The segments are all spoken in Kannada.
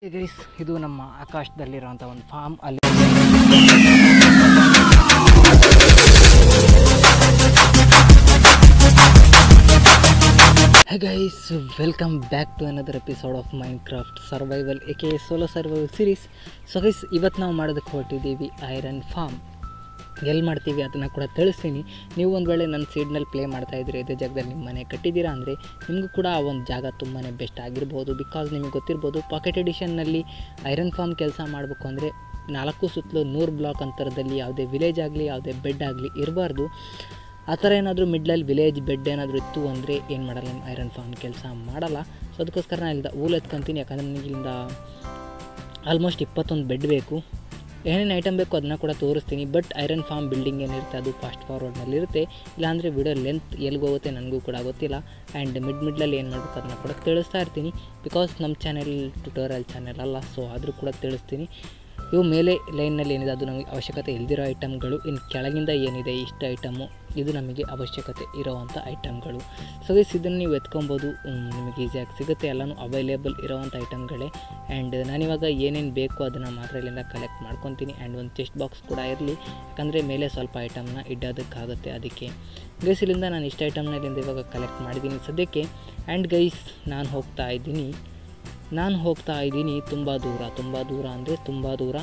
ಗೈಸ್ ಇದು ನಮ್ಮ ಆಕಾಶದಲ್ಲಿರುವಂಥ ಒಂದು ಫಾರ್ಮ್ ಅಲ್ಲಿ guys welcome back to another episode of Minecraft survival ಏಕೆ solo survival series so guys ಇವತ್ತು ನಾವು ಮಾಡೋದಕ್ಕೆ ಹೊರಟಿದ್ದೀವಿ ಐರನ್ ಫಾರ್ಮ್ ಎಲ್ಲಿ ಮಾಡ್ತೀವಿ ಅದನ್ನು ಕೂಡ ತಿಳಿಸ್ತೀನಿ ನೀವು ಒಂದು ವೇಳೆ ನನ್ನ ಸೀಡ್ನಲ್ಲಿ ಪ್ಲೇ ಮಾಡ್ತಾ ಇದ್ದೀರಿ ಇದೇ ಜಾಗದಲ್ಲಿ ನಿಮ್ಮ ಮನೆ ಕಟ್ಟಿದ್ದೀರಾ ಅಂದರೆ ನಿಮಗೂ ಕೂಡ ಆ ಒಂದು ಜಾಗ ತುಂಬಾ ಬೆಸ್ಟ್ ಆಗಿರ್ಬೋದು ಬಿಕಾಸ್ ನಿಮಗೆ ಗೊತ್ತಿರ್ಬೋದು ಪಾಕೆಟ್ ಎಡಿಷನ್ನಲ್ಲಿ ಐರನ್ ಫಾರ್ಮ್ ಕೆಲಸ ಮಾಡಬೇಕು ಅಂದರೆ ನಾಲ್ಕು ಸುತ್ತಲೂ ನೂರು ಬ್ಲಾಕ್ ಅಂತರದಲ್ಲಿ ಯಾವುದೇ ವಿಲೇಜ್ ಆಗಲಿ ಯಾವುದೇ ಬೆಡ್ ಆಗಲಿ ಇರಬಾರ್ದು ಆ ಥರ ಏನಾದರೂ ಮಿಡ್ಲಲ್ಲಿ ವಿಲೇಜ್ ಬೆಡ್ ಏನಾದರೂ ಇತ್ತು ಅಂದರೆ ಏನು ಮಾಡಲ್ಲ ನಮ್ಮ ಐರನ್ ಫಾರ್ಮ್ ಕೆಲಸ ಮಾಡಲ್ಲ ಸೊ ಅದಕ್ಕೋಸ್ಕರ ನಾನು ಇಲ್ಲಿಂದ ಊಲ್ ಎತ್ಕೊತೀನಿ ಯಾಕಂದರೆ ನನಗೆ ಇಲ್ಲಿಂದ ಆಲ್ಮೋಸ್ಟ್ ಇಪ್ಪತ್ತೊಂದು ಬೆಡ್ ಬೇಕು ಏನೇನು ಐಟಮ್ ಬೇಕು ಅದನ್ನ ಕೂಡ ತೋರಿಸ್ತೀನಿ ಬಟ್ ಐರನ್ ಫಾರ್ಮ್ ಬಿಲ್ಡಿಂಗ್ ಏನಿರುತ್ತೆ ಅದು ಫಾಸ್ಟ್ ಫಾರ್ವರ್ಡ್ನಲ್ಲಿರುತ್ತೆ ಇಲ್ಲಾಂದರೆ ವಿಡಿಯೋ ಲೆಂತ್ ಎಲ್ಲಿಗೆ ಹೋಗುತ್ತೆ ನನಗೂ ಕೂಡ ಗೊತ್ತಿಲ್ಲ ಆ್ಯಂಡ್ ಮಿಡ್ ಮಿಡ್ಲಲ್ಲಿ ಏನು ಮಾಡಬೇಕು ಅದನ್ನ ಕೂಡ ತಿಳಿಸ್ತಾ ಇರ್ತೀನಿ ಬಿಕಾಸ್ ನಮ್ಮ ಚಾನೆಲ್ ಟ್ಯುಟೋರಿಯಲ್ ಚಾನೆಲ್ ಅಲ್ಲ ಸೊ ಆದರೂ ಕೂಡ ತಿಳಿಸ್ತೀನಿ ಇವು ಮೇಲೆ ಲೈನ್ನಲ್ಲಿ ಏನಿದೆ ಅದು ನಮಗೆ ಅವಶ್ಯಕತೆ ಇಲ್ದಿರೋ ಐಟಮ್ಗಳು ಇನ್ನು ಕೆಳಗಿಂದ ಏನಿದೆ ಇಷ್ಟು ಐಟಮು ಇದು ನಮಗೆ ಅವಶ್ಯಕತೆ ಇರೋವಂಥ ಐಟಮ್ಗಳು ಸೊ ಗೈಸ್ ಇದನ್ನು ನೀವು ಎತ್ಕೊಬೋದು ಹ್ಮ್, ನಿಮಗೆ ಈಸಿಯಾಗಿ ಸಿಗುತ್ತೆ ಎಲ್ಲನೂ ಅವೈಲೇಬಲ್ ಇರೋವಂಥ ಐಟಮ್ಗಳೇ ಆ್ಯಂಡ್ ನಾನಿವಾಗ ಏನೇನು ಬೇಕು ಅದನ್ನು ಮಾತ್ರ ಇಲ್ಲಿಂದ ಕಲೆಕ್ಟ್ ಮಾಡ್ಕೊತೀನಿ ಆ್ಯಂಡ್ ಒಂದು ಚೆಸ್ಟ್ ಬಾಕ್ಸ್ ಕೂಡ ಇರಲಿ ಯಾಕಂದರೆ ಮೇಲೆ ಸ್ವಲ್ಪ ಐಟಮ್ನ ಇಡೋದಕ್ಕಾಗುತ್ತೆ ಅದಕ್ಕೆ ಗೈಸ್ ಇಲ್ಲಿಂದ ನಾನು ಇಷ್ಟು ಐಟಮ್ನ ಇಲ್ಲಿಂದ ಇವಾಗ ಕಲೆಕ್ಟ್ ಮಾಡಿದ್ದೀನಿ ಸದ್ಯಕ್ಕೆ ಆ್ಯಂಡ್ ಗೈಸ್ ನಾನು ಹೋಗ್ತಾ ಇದ್ದೀನಿ ನಾನು ಹೋಗ್ತಾ ಇದ್ದೀನಿ ತುಂಬ ದೂರ ತುಂಬ ದೂರ ಅಂದರೆ ತುಂಬ ದೂರ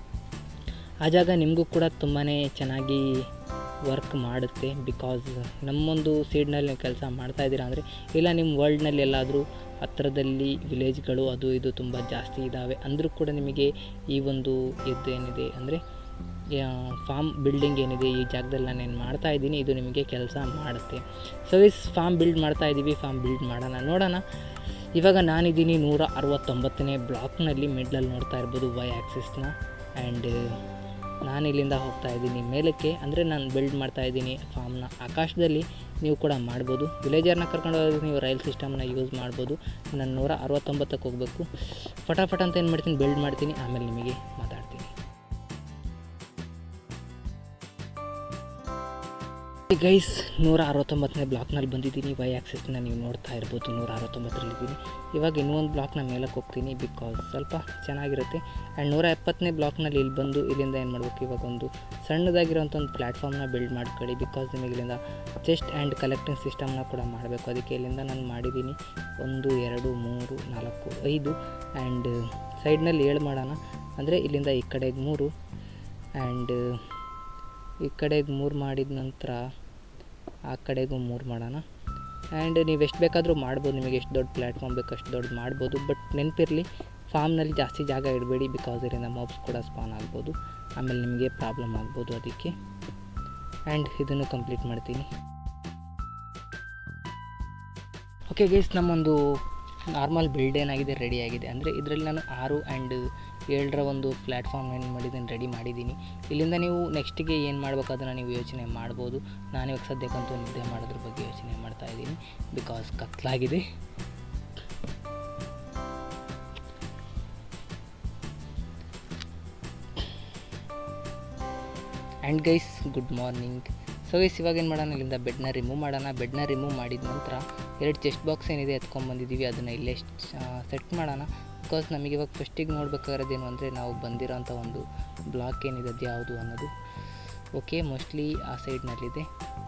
ಆ ಜಾಗ ನಿಮಗೂ ಕೂಡ ತುಂಬಾ ಚೆನ್ನಾಗಿ ವರ್ಕ್ ಮಾಡುತ್ತೆ ಬಿಕಾಸ್ ನಮ್ಮೊಂದು ಸೀಡ್ನಲ್ಲಿ ನೀವು ಕೆಲಸ ಮಾಡ್ತಾ ಇದ್ದೀರಾ ಅಂದರೆ ಇಲ್ಲ ನಿಮ್ಮ ವರ್ಲ್ಡ್ನಲ್ಲಿ ಎಲ್ಲಾದರೂ ಹತ್ತಿರದಲ್ಲಿ ವಿಲೇಜ್ಗಳು ಅದು ಇದು ತುಂಬ ಜಾಸ್ತಿ ಇದ್ದಾವೆ ಅಂದರೂ ಕೂಡ ನಿಮಗೆ ಈ ಒಂದು ಇದು ಏನಿದೆ ಅಂದರೆ ಫಾರ್ಮ್ ಬಿಲ್ಡಿಂಗ್ ಏನಿದೆ ಈ ಜಾಗದಲ್ಲಿ ನಾನು ಏನು ಮಾಡ್ತಾ ಇದ್ದೀನಿ ಇದು ನಿಮಗೆ ಕೆಲಸ ಮಾಡುತ್ತೆ ಸೊ ಇಸ್ ಫಾರ್ಮ್ ಬಿಲ್ಡ್ ಮಾಡ್ತಾ ಇದ್ದೀವಿ ಫಾರ್ಮ್ ಬಿಲ್ಡ್ ಮಾಡೋಣ ನೋಡೋಣ ಇವಾಗ ನಾನಿದ್ದೀನಿ ನೂರ ಅರವತ್ತೊಂಬತ್ತನೇ ಬ್ಲಾಕ್ನಲ್ಲಿ ಮಿಡ್ಲಲ್ಲಿ ನೋಡ್ತಾ ಇರ್ಬೋದು ವೈ ಆ್ಯಕ್ಸಿಸ್ನ ಆ್ಯಂಡ್ ನಾನು ಇಲ್ಲಿಂದ ಹೋಗ್ತಾ ಇದ್ದೀನಿ ಮೇಲಕ್ಕೆ ಅಂದರೆ ನಾನು ಬಿಲ್ಡ್ ಮಾಡ್ತಾ ಇದ್ದೀನಿ ಫಾರ್ಮ್ನ ಆಕಾಶದಲ್ಲಿ ನೀವು ಕೂಡ ಮಾಡ್ಬೋದು ವಿಲೇಜರ್ನ ಕರ್ಕೊಂಡು ಹೋಗಿ ನೀವು ರೈಲ್ ಸಿಸ್ಟಮ್ನ ಯೂಸ್ ಮಾಡ್ಬೋದು ನಾನು ನೂರ ಅರವತ್ತೊಂಬತ್ತಕ್ಕೆ ಹೋಗಬೇಕು ಫಟಾಫಟ್ ಅಂತ ಏನು ಮಾಡ್ತೀನಿ ಬಿಲ್ಡ್ ಮಾಡ್ತೀನಿ ಆಮೇಲೆ ನಿಮಗೆ ಮಾತಾಡ್ತೀನಿ ಗೈಸ್ ನೂರ ಅರವತ್ತೊಂಬತ್ತನೇ ಬ್ಲಾಕ್ನಲ್ಲಿ ಬಂದಿದ್ದೀನಿ ವೈ ಆ್ಯಕ್ಸಿಸ್ನ ನೀವು ನೋಡ್ತಾ ಇರ್ಬೋದು ನೂರ ಅರವತ್ತೊಂಬತ್ತರಲ್ಲಿದ್ದೀನಿ ಇವಾಗ ಇನ್ನೊಂದು ಬ್ಲಾಕ್ನ ಮೇಲಕ್ಕೆ ಹೋಗ್ತೀನಿ ಬಿಕಾಸ್ ಸ್ವಲ್ಪ ಚೆನ್ನಾಗಿರುತ್ತೆ ಆ್ಯಂಡ್ ನೂರ ಎಪ್ಪತ್ತನೇ ಬ್ಲಾಕ್ನಲ್ಲಿ ಇಲ್ಲಿ ಬಂದು ಇಲ್ಲಿಂದ ಏನು ಮಾಡಬೇಕು ಇವಾಗ ಒಂದು ಸಣ್ಣದಾಗಿರೋಂಥ ಒಂದು ಪ್ಲ್ಯಾಟ್ಫಾರ್ಮ್ನ ಬಿಲ್ಡ್ ಮಾಡ್ಕೊಳ್ಳಿ ಬಿಕಾಸ್ ನಿಮಗೆ ಇಲ್ಲಿಂದ ಚೆಸ್ಟ್ ಆ್ಯಂಡ್ ಕಲೆಕ್ಟಿಂಗ್ ಸಿಸ್ಟಮ್ನ ಕೂಡ ಮಾಡಬೇಕು ಅದಕ್ಕೆ ಇಲ್ಲಿಂದ ನಾನು ಮಾಡಿದ್ದೀನಿ ಒಂದು ಎರಡು ಮೂರು ನಾಲ್ಕು ಐದು ಆ್ಯಂಡ್ ಸೈಡ್ನಲ್ಲಿ ಏಳು ಮಾಡೋಣ ಅಂದರೆ ಇಲ್ಲಿಂದ ಈ ಕಡೆಗೆ ಮೂರು ಆ್ಯಂಡ್ ಈ ಕಡೆಗೆ ಮೂರು ಮಾಡಿದ ನಂತರ ಆ ಕಡೆಗೂ ಮೂರು ಮಾಡೋಣ ಆ್ಯಂಡ್ ನೀವು ಎಷ್ಟು ಬೇಕಾದರೂ ಮಾಡ್ಬೋದು ನಿಮಗೆ ಎಷ್ಟು ದೊಡ್ಡ ಪ್ಲ್ಯಾಟ್ಫಾರ್ಮ್ ಬೇಕು ಅಷ್ಟು ದೊಡ್ಡ ಮಾಡ್ಬೋದು ಬಟ್ ನೆನಪಿರಲಿ ಫಾರ್ಮ್ನಲ್ಲಿ ಜಾಸ್ತಿ ಜಾಗ ಇಡಬೇಡಿ ಬಿಕಾಸ್ ಇದರಿಂದ ಮಾಬ್ಸ್ ಕೂಡ ಸ್ಪಾನ್ ಆಗ್ಬೋದು ಆಮೇಲೆ ನಿಮಗೆ ಪ್ರಾಬ್ಲಮ್ ಆಗ್ಬೋದು ಅದಕ್ಕೆ ಆ್ಯಂಡ್ ಇದನ್ನು ಕಂಪ್ಲೀಟ್ ಮಾಡ್ತೀನಿ ಓಕೆ ಗೇಸ್ ನಮ್ಮೊಂದು ನಾರ್ಮಲ್ ಬಿಲ್ಡ್ ಏನಾಗಿದೆ ರೆಡಿ ಆಗಿದೆ ಅಂದರೆ ಇದರಲ್ಲಿ ನಾನು ಆರು ಆ್ಯಂಡ್ ಏಳರ ಒಂದು ಪ್ಲ್ಯಾಟ್ಫಾರ್ಮ್ ಏನು ಮಾಡಿದ್ದೀನಿ ರೆಡಿ ಮಾಡಿದ್ದೀನಿ ಇಲ್ಲಿಂದ ನೀವು ನೆಕ್ಸ್ಟಿಗೆ ಏನು ಮಾಡಬೇಕು ಅದನ್ನು ನೀವು ಯೋಚನೆ ಮಾಡ್ಬೋದು ನಾನು ಇವಾಗ ಸದ್ಯಕ್ಕಂತೂ ನಿದ್ದೆ ಮಾಡೋದ್ರ ಬಗ್ಗೆ ಯೋಚನೆ ಮಾಡ್ತಾ ಇದ್ದೀನಿ ಬಿಕಾಸ್ ಕತ್ಲಾಗಿದೆ and guys good morning so guys ಇವಾಗ ಏನು ಮಾಡೋಣ ಇಲ್ಲಿಂದ ಬೆಡ್ನ ರಿಮೂವ್ ಮಾಡೋಣ ಬೆಡ್ನ ರಿಮೂವ್ ಮಾಡಿದ ನಂತರ ಎರಡು ಚೆಸ್ಟ್ ಬಾಕ್ಸ್ ಏನಿದೆ ಎತ್ಕೊಂಡ್ಬಂದಿದ್ದೀವಿ ಅದನ್ನು ಇಲ್ಲೇ ಸೆಟ್ ಮಾಡೋಣ ಬಿಕಾಸ್ ನಮಗೆ ಇವಾಗ ಫಸ್ಟಿಗೆ ನೋಡ್ಬೇಕಾಗಿರೋದೇನು ಅಂದರೆ ನಾವು ಬಂದಿರೋಂಥ ಒಂದು ಬ್ಲಾಕ್ ಏನಿದೆ ಅದು ಯಾವುದು ಅನ್ನೋದು ಓಕೆ ಮೋಸ್ಟ್ಲಿ ಆ ಸೈಡ್ನಲ್ಲಿದೆ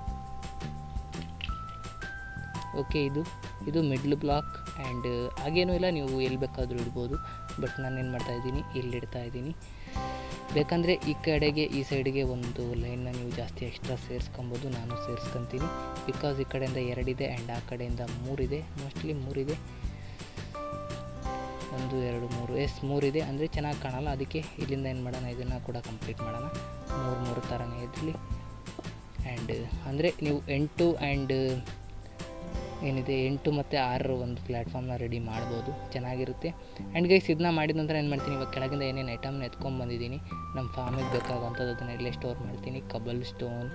ಓಕೆ ಇದು ಇದು ಮಿಡ್ಲ್ ಬ್ಲಾಕ್ ಆ್ಯಂಡ್ ಹಾಗೇನೂ ಇಲ್ಲ ನೀವು ಎಲ್ಲಿ ಬೇಕಾದರೂ ಇಡ್ಬೋದು ಬಟ್ ನಾನು ಏನು ಮಾಡ್ತಾಯಿದ್ದೀನಿ ಇಲ್ಲಿ ಇಡ್ತಾ ಇದ್ದೀನಿ ಬೇಕಂದರೆ ಈ ಕಡೆಗೆ ಈ ಸೈಡ್ಗೆ ಒಂದು ಲೈನ್ನ ನೀವು ಜಾಸ್ತಿ ಎಕ್ಸ್ಟ್ರಾ ಸೇರಿಸ್ಕೊಬೋದು ನಾನು ಸೇರಿಸ್ಕೊತೀನಿ ಬಿಕಾಸ್ ಈ ಕಡೆಯಿಂದ ಎರಡಿದೆ ಆ್ಯಂಡ್ ಆ ಕಡೆಯಿಂದ ಮೂರಿದೆ ಮೋಸ್ಟ್ಲಿ ಮೂರಿದೆ ಒಂದು ಎರಡು ಮೂರು ಎಸ್ ಮೂರಿದೆ ಅಂದರೆ ಚೆನ್ನಾಗಿ ಕಾಣಲ್ಲ ಅದಕ್ಕೆ ಇಲ್ಲಿಂದ ಏನು ಮಾಡೋಣ ಇದನ್ನು ಕೂಡ ಕಂಪ್ಲೀಟ್ ಮಾಡೋಣ ಮೂರು ಮೂರು ಥರನೇ ಇರಲಿ ಆ್ಯಂಡ್ ಅಂದರೆ ನೀವು ಎಂಟು ಆ್ಯಂಡ್ ಏನಿದೆ ಎಂಟು ಮತ್ತು ಆರು ಒಂದು ಪ್ಲ್ಯಾಟ್ಫಾರ್ಮ್ನ ರೆಡಿ ಮಾಡ್ಬೋದು ಚೆನ್ನಾಗಿರುತ್ತೆ ಆ್ಯಂಡ್ ಗೈಸ್ ಇದನ್ನ ಮಾಡಿದ ನಂತರ ಏನು ಮಾಡ್ತೀನಿ ಇವಾಗ ಕೆಳಗಿಂದ ಏನೇನು ಐಟಮ್ನ ಎತ್ಕೊಂಡ್ಬಂದಿದ್ದೀನಿ ನಮ್ಮ ಫಾರ್ಮಿಗೆ ಬೇಕಾಗುವಂಥದ್ದು ಅದನ್ನು ಇಲ್ಲೇ ಸ್ಟೋರ್ ಮಾಡ್ತೀನಿ ಕಬಲ್ ಸ್ಟೋನ್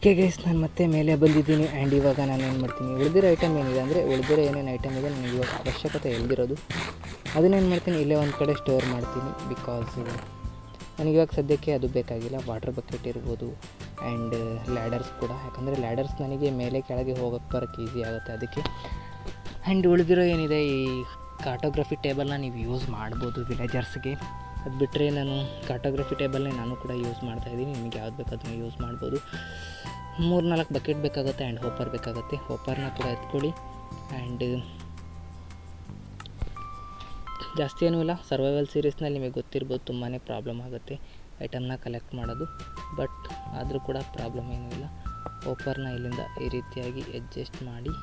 ಓಕೆ ಗೈಸ್ ನಾನು ಮತ್ತೆ ಮೇಲೆ ಬಂದಿದ್ದೀನಿ ಆ್ಯಂಡ್ ಇವಾಗ ನಾನು ಏನು ಮಾಡ್ತೀನಿ ಉಳಿದಿರೋ ಐಟಮ್ ಏನಿದೆ ಅಂದರೆ ಉಳಿದಿರೋ ಏನೇನು ಐಟಮ್ ಇದೆ ನನಗೆ ಇವಾಗ ಅವಶ್ಯಕತೆ ಎಲ್ದಿರೋದು ಅದನ್ನೇನು ಮಾಡ್ತೀನಿ ಇಲ್ಲೇ ಒಂದು ಕಡೆ ಸ್ಟೋರ್ ಮಾಡ್ತೀನಿ ಬಿಕಾಸ್ ನನಗೆ ಇವಾಗ ಸದ್ಯಕ್ಕೆ ಅದು ಬೇಕಾಗಿಲ್ಲ ವಾಟರ್ ಬಕೆಟ್ ಇರ್ಬೋದು ಆ್ಯಂಡ್ ಲ್ಯಾಡರ್ಸ್ ಕೂಡ ಯಾಕಂದರೆ ಲ್ಯಾಡರ್ಸ್ ನನಗೆ ಮೇಲೆ ಕೆಳಗೆ ಹೋಗೋಕ್ಕೆ ಬರೋಕ್ಕೆ ಈಸಿ ಆಗುತ್ತೆ ಅದಕ್ಕೆ ಆ್ಯಂಡ್ ಉಳಿದಿರೋ ಏನಿದೆ ಈ ಕಾರ್ಟೋಗ್ರಫಿ ಟೇಬಲ್ನ ನೀವು ಯೂಸ್ ಮಾಡ್ಬೋದು ವಿಲೇಜರ್ಸ್ಗೆ ಅದು ಬಿಟ್ಟರೆ ನಾನು ಕಾರ್ಟೋಗ್ರಫಿ ಟೇಬಲ್ನೇ ನಾನು ಕೂಡ ಯೂಸ್ ಮಾಡ್ತಾಯಿದ್ದೀನಿ ನಿಮಗೆ ಯಾವ್ದು ಬೇಕು ಅದನ್ನ ಯೂಸ್ ಮಾಡ್ಬೋದು ಮೂರು ನಾಲ್ಕು ಬಕೆಟ್ ಬೇಕಾಗುತ್ತೆ ಆ್ಯಂಡ್ ಹೋಪರ್ ಬೇಕಾಗುತ್ತೆ ಹೋಪರ್ನ ಕೂಡ ಎತ್ಕೊಳ್ಳಿ ಆ್ಯಂಡ್ ಜಾಸ್ತಿ ಏನೂ ಇಲ್ಲ ಸರ್ವೈವಲ್ ಸೀರೀಸ್ನಲ್ಲಿ ನಿಮಗೆ ಗೊತ್ತಿರ್ಬೋದು ತುಂಬಾ ಪ್ರಾಬ್ಲಮ್ ಆಗುತ್ತೆ ಐಟಮ್ನ ಕಲೆಕ್ಟ್ ಮಾಡೋದು ಬಟ್ ಆದರೂ ಕೂಡ ಪ್ರಾಬ್ಲಮ್ ಏನೂ ಇಲ್ಲ ಹೋಪರ್ನ ಇಲ್ಲಿಂದ ಈ ರೀತಿಯಾಗಿ ಅಡ್ಜಸ್ಟ್ ಮಾಡಿ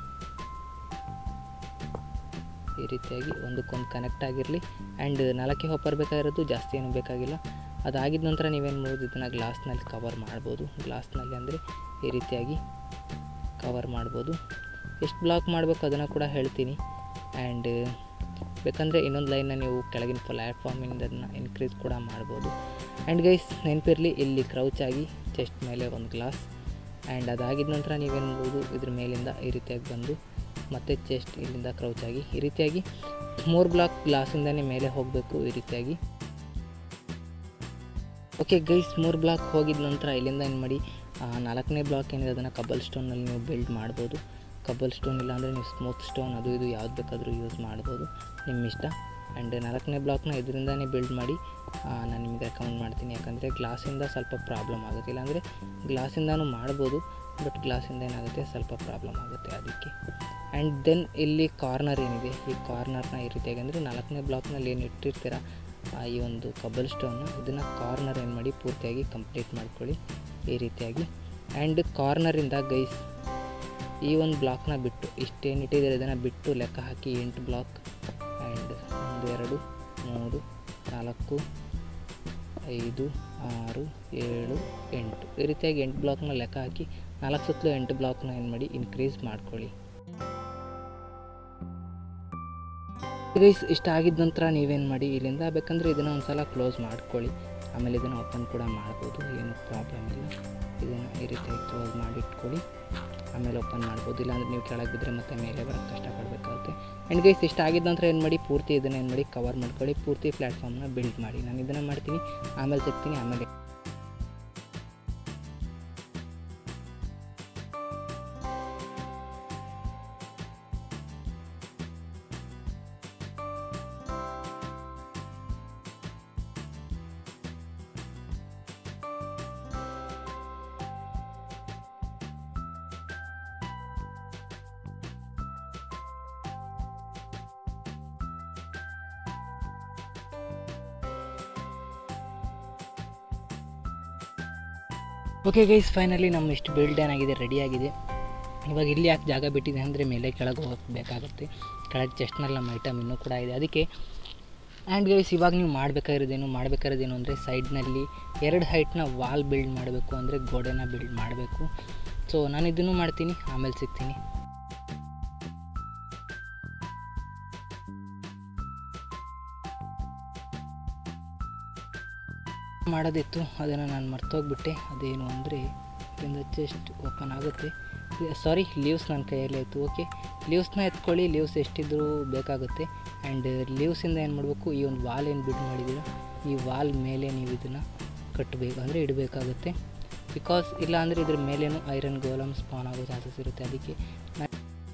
ಈ ರೀತಿಯಾಗಿ ಒಂದಕ್ಕೊಂದು ಕನೆಕ್ಟ್ ಆಗಿರಲಿ ಆ್ಯಂಡ್ ನಾಲ್ಕೇ ಹೋಪರ್ ಬೇಕಾಗಿರೋದು ಜಾಸ್ತಿ ಏನೂ ಬೇಕಾಗಿಲ್ಲ ಅದಾಗಿದ ನಂತರ ನೀವೇನು ಮಾಡ್ಬೋದು ಇದನ್ನು ಗ್ಲಾಸ್ನಲ್ಲಿ ಕವರ್ ಮಾಡ್ಬೋದು ಗ್ಲಾಸ್ನಲ್ಲಿ ಅಂದರೆ ಈ ರೀತಿಯಾಗಿ ಕವರ್ ಮಾಡ್ಬೋದು ಎಷ್ಟು ಬ್ಲಾಕ್ ಮಾಡಬೇಕು ಅದನ್ನು ಕೂಡ ಹೇಳ್ತೀನಿ ಆ್ಯಂಡ್ ಬೇಕಂದರೆ ಇನ್ನೊಂದು ಲೈನ್ನ ನೀವು ಕೆಳಗಿನ ಪ್ಲ್ಯಾಟ್ಫಾರ್ಮಿಂದ ಅದನ್ನು ಇನ್ಕ್ರೀಸ್ ಕೂಡ ಮಾಡ್ಬೋದು ಆ್ಯಂಡ್ ಗೈಸ್ ನೆನಪಿರಲಿ ಇಲ್ಲಿ ಕ್ರೌಚ್ ಆಗಿ ಚೆಸ್ಟ್ ಮೇಲೆ ಒಂದು ಗ್ಲಾಸ್ ಆ್ಯಂಡ್ ಅದಾಗಿದ ನಂತರ ನೀವೇನು ಮಾಡ್ಬೋದು ಇದ್ರ ಮೇಲಿಂದ ಈ ರೀತಿಯಾಗಿ ಬಂದು ಮತ್ತು ಚೆಸ್ಟ್ ಇಲ್ಲಿಂದ ಕ್ರೌಚ್ ಆಗಿ ಈ ರೀತಿಯಾಗಿ ಮೂರು ಬ್ಲಾಕ್ ಗ್ಲಾಸಿಂದನೇ ಮೇಲೆ ಹೋಗಬೇಕು ಈ ರೀತಿಯಾಗಿ ಓಕೆ ಗೈಸ್ ಮೂರು ಬ್ಲಾಕ್ ಹೋಗಿದ ನಂತರ ಇಲ್ಲಿಂದ ಏನು ಮಾಡಿ ಆ, ನಾಲ್ಕನೇ ಬ್ಲಾಕ್ ಏನಿದೆ ಅದನ್ನು ಕಬಲ್ ಸ್ಟೋನಲ್ಲಿ ನೀವು ಬಿಲ್ಡ್ ಮಾಡ್ಬೋದು ಕಬಲ್ ಸ್ಟೋನ್ ಇಲ್ಲ ಅಂದರೆ ನೀವು ಸ್ಮೂತ್ ಸ್ಟೋನ್ ಅದು ಇದು ಯಾವ್ದು ಬೇಕಾದರೂ ಯೂಸ್ ಮಾಡ್ಬೋದು ನಿಮ್ಮ ಇಷ್ಟ ಆ್ಯಂಡ್ ನಾಲ್ಕನೇ ಬ್ಲಾಕ್ನ ಇದರಿಂದನೇ ಬಿಲ್ಡ್ ಮಾಡಿ ಆ, ನಾನು ನಿಮಗೆ ರೆಕಮೆಂಡ್ ಮಾಡ್ತೀನಿ ಯಾಕಂದರೆ ಗ್ಲಾಸಿಂದ ಸ್ವಲ್ಪ ಪ್ರಾಬ್ಲಮ್ ಆಗುತ್ತೆ ಇಲ್ಲಾಂದರೆ ಗ್ಲಾಸಿಂದನೂ ಮಾಡ್ಬೋದು ಬಟ್ ಗ್ಲಾಸಿಂದ ಏನಾಗುತ್ತೆ ಸ್ವಲ್ಪ ಪ್ರಾಬ್ಲಮ್ ಆಗುತ್ತೆ ಅದಕ್ಕೆ ಆ್ಯಂಡ್ ದೆನ್ ಇಲ್ಲಿ ಕಾರ್ನರ್ ಏನಿದೆ ಈ ಕಾರ್ನರ್ನ ಈ ರೀತಿಯಾಗಿ ಅಂದರೆ ನಾಲ್ಕನೇ ಬ್ಲಾಕ್ನಲ್ಲಿ ಏನು ಇಟ್ಟಿರ್ತೀರ ಆ ಈ ಒಂದು ಕಬಲ್ ಸ್ಟೋನ್ನ ಇದನ್ನು ಕಾರ್ನರ್ ಏನು ಮಾಡಿ ಪೂರ್ತಿಯಾಗಿ ಕಂಪ್ಲೀಟ್ ಮಾಡ್ಕೊಳ್ಳಿ ಈ ರೀತಿಯಾಗಿ ಆ್ಯಂಡ್ ಕಾರ್ನರಿಂದ ಗೈಸ್ ಈ ಒಂದು ಬ್ಲಾಕ್ನ ಬಿಟ್ಟು ಇಷ್ಟೇನು ಇಟ್ಟಿದ್ದಾರೆ ಇದನ್ನು ಬಿಟ್ಟು ಲೆಕ್ಕ ಹಾಕಿ ಎಂಟು ಬ್ಲಾಕ್ ಆ್ಯಂಡ್ ಒಂದು ಎರಡು ಮೂರು ನಾಲ್ಕು ಐದು ಆರು ಏಳು ಎಂಟು ಈ ರೀತಿಯಾಗಿ ಎಂಟು ಬ್ಲಾಕ್ನ ಲೆಕ್ಕ ಹಾಕಿ ನಾಲ್ಕು ಸುತ್ತಲೂ ಎಂಟು ಬ್ಲಾಕ್ನ ಏನು ಮಾಡಿ ಇನ್ಕ್ರೀಸ್ ಮಾಡ್ಕೊಳ್ಳಿ ಗೈಸ್ ಇಷ್ಟ ಆಗಿದ ನಂತರ ನೀವೇನು ಮಾಡಿ ಇಲ್ಲಿಂದ ಬೇಕಂದರೆ ಇದನ್ನು ಒಂದು ಸಲ ಕ್ಲೋಸ್ ಮಾಡ್ಕೊಳ್ಳಿ ಆಮೇಲೆ ಇದನ್ನು ಓಪನ್ ಕೂಡ ಮಾಡ್ಬೋದು ಏನು ಪ್ರಾಬ್ಲಮ್ ಇಲ್ಲ ಇದನ್ನು ಈ ರೀತಿಯಾಗಿ ಕ್ಲೋಸ್ ಮಾಡಿಟ್ಕೊಳ್ಳಿ ಆಮೇಲೆ ಓಪನ್ ಮಾಡ್ಬೋದು ಇಲ್ಲಾಂದರೆ ನೀವು ಕೆಳಗೆ ಬಿದ್ದರೆ ಮತ್ತೆ ಮೇಲೆ ಬರೋಕ್ಕೆ ಕಷ್ಟಪಡಬೇಕಾಗುತ್ತೆ ಆ್ಯಂಡ್ ಗೈಸ್ ಇಷ್ಟ ಆಗಿದ ನಂತರ ಏನು ಮಾಡಿ ಪೂರ್ತಿ ಇದನ್ನು ಏನು ಮಾಡಿ ಕವರ್ ಮಾಡ್ಕೊಳ್ಳಿ ಪೂರ್ತಿ ಪ್ಲ್ಯಾಟ್ಫಾರ್ಮ್ನ ಬಿಲ್ಡ್ ಮಾಡಿ ನಾನು ಇದನ್ನು ಮಾಡ್ತೀನಿ ಆಮೇಲೆ ಸಿಗ್ತೀನಿ ಆಮೇಲೆ ಓಕೆ ಗೈಸ್ ಫೈನಲಿ ನಮ್ಮ ಇಷ್ಟು ಬಿಲ್ಡ್ ಏನಾಗಿದೆ ರೆಡಿ ಆಗಿದೆ ಇವಾಗ ಇಲ್ಲಿ ಯಾಕೆ ಜಾಗ ಬಿಟ್ಟಿದೆ ಅಂದರೆ ಮೇಲೆ ಕೆಳಗೆ ಹೋಗಕ್ಕೆ ಬೇಕಾಗುತ್ತೆ ಕೆಳಗೆ ಚೆಸ್ಟ್ನಲ್ಲಿ ನಮ್ಮ ಐಟಮ್ ಇನ್ನೂ ಕೂಡ ಇದೆ ಅದಕ್ಕೆ ಆ್ಯಂಡ್ ಗೈಸ್ ಇವಾಗ ನೀವು ಮಾಡಬೇಕಾಗಿರೋದೇನು ಮಾಡಬೇಕಾಗಿರೋದೇನು ಅಂದರೆ ಸೈಡ್ನಲ್ಲಿ ಎರಡು ಹೈಟ್ನ ವಾಲ್ ಬಿಲ್ಡ್ ಮಾಡಬೇಕು ಅಂದರೆ ಗೋಡೆನ ಬಿಲ್ಡ್ ಮಾಡಬೇಕು ಸೊ ನಾನು ಇದನ್ನು ಮಾಡ್ತೀನಿ ಆಮೇಲೆ ಸಿಗ್ತೀನಿ ಮಾಡೋದಿತ್ತು ಅದನ್ನು ನಾನು ಮರ್ತೋಗ್ಬಿಟ್ಟೆ ಅದೇನು ಅಂದರೆ ಇದರಿಂದ ಚೆಸ್ಟ್ ಓಪನ್ ಆಗುತ್ತೆ ಸಾರಿ ಲೀವ್ಸ್ ನನ್ನ ಕೈಯಲ್ಲಿ ಆಯಿತು ಓಕೆ ಲೀವ್ಸ್ನ ಎತ್ಕೊಳ್ಳಿ ಲೀವ್ಸ್ ಎಷ್ಟಿದ್ರೂ ಬೇಕಾಗುತ್ತೆ ಆ್ಯಂಡ್ ಲೀವ್ಸಿಂದ ಏನು ಮಾಡಬೇಕು ಈ ಒಂದು ವಾಲ್ ಏನು ಬಿಡ್ ಮಾಡಿದ್ದೀರ ಈ ವಾಲ್ ಮೇಲೆ ನೀವು ಇದನ್ನು ಕಟ್ಟಬೇಕು ಅಂದರೆ ಇಡಬೇಕಾಗುತ್ತೆ ಬಿಕಾಸ್ ಇಲ್ಲ ಅಂದರೆ ಇದ್ರ ಮೇಲೇನು ಐರನ್ ಗೋಲಮ್ ಸ್ಪಾನ್ ಆಗೋ ಚಾನ್ಸಸ್ ಇರುತ್ತೆ ಅದಕ್ಕೆ ನಾನು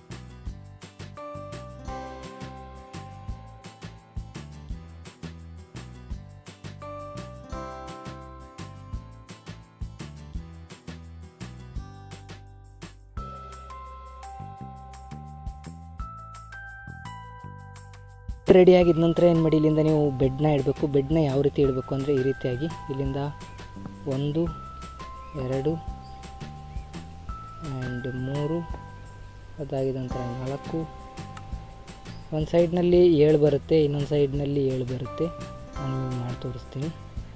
ರೆಡಿ ಆಗಿದ ನಂತರ ಏನು ಮಾಡಿ ಇಲ್ಲಿಂದ ನೀವು ಬೆಡ್ನ ಇಡಬೇಕು ಬೆಡ್ನ ಯಾವ ರೀತಿ ಇಡಬೇಕು ಅಂದರೆ ಈ ರೀತಿಯಾಗಿ ಇಲ್ಲಿಂದ ಒಂದು ಎರಡು ಆ್ಯಂಡ್ ಮೂರು ಅದಾಗಿದ ನಂತರ ನಾಲ್ಕು ಒಂದು ಸೈಡ್ನಲ್ಲಿ ಏಳು ಬರುತ್ತೆ ಇನ್ನೊಂದು ಸೈಡ್ನಲ್ಲಿ ಏಳು ಬರುತ್ತೆ ನಾನು ನಿಮಗೆ ಮಾಡಿ ತೋರಿಸ್ತೀನಿ